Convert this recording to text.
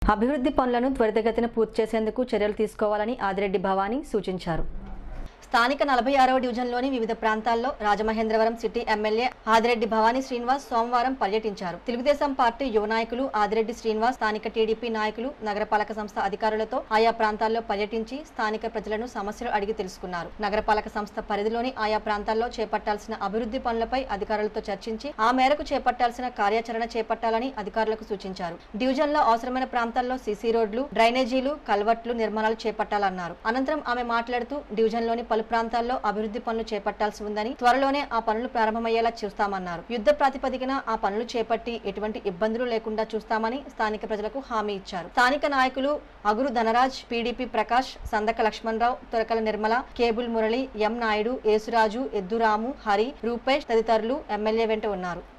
అభివృద్ధి పనులను త్వరితగతిన పూర్తి చేసేందుకు చర్యలు తీసుకోవాలని ఆదిరెడ్డి భవానీ సూచించారు స్థానిక నలభై ఆరవ డివిజన్లోని వివిధ ప్రాంతాల్లో రాజమహేంద్రవరం సిటీ ఎమ్మెల్యే ఆదిరెడ్డి భవానీ శ్రీనివాస్ సోమవారం పర్యటించారు తెలుగుదేశం పార్టీ యువ నాయకులు ఆదిరెడ్డి శ్రీనివాస్ స్థానిక టీడీపీ నాయకులు నగరపాలక సంస్థ అధికారులతో ఆయా ప్రాంతాల్లో పర్యటించి స్థానిక ప్రజలను సమస్యలు అడిగి తెలుసుకున్నారు నగరపాలక సంస్థ పరిధిలోని ఆయా ప్రాంతాల్లో చేపట్టాల్సిన అభివృద్ధి పనులపై అధికారులతో చర్చించి ఆ మేరకు చేపట్టాల్సిన కార్యాచరణ చేపట్టాలని అధికారులకు సూచించారు డివిజన్లో అవసరమైన ప్రాంతాల్లో సీసీ రోడ్లు డ్రైనేజీలు కల్వర్ట్లు నిర్మాణాలు చేపట్టాలన్నారు అనంతరం ఆమె మాట్లాడుతూ డివిజన్లోని పలు ప్రాంతాల్లో అభివృద్ధి పనులు చేపట్టాల్సి ఉందని త్వరలోనే ఆ పనులు ప్రారంభమయ్యేలా చూస్తామన్నారు యుద్ధ ప్రాతిపదికన ఆ పనులు చేపట్టి ఎటువంటి ఇబ్బందులు లేకుండా చూస్తామని స్థానిక ప్రజలకు హామీ ఇచ్చారు స్థానిక నాయకులు Aguru Dhanraj PDP Prakash Sandaka Lakshmana Rao Thorakala Nirmala cable Murali M Naidu Yesuraju Edduramu Hari Rupesh తదితరులు ఎమ్మెల్యే వెంట ఉన్నారు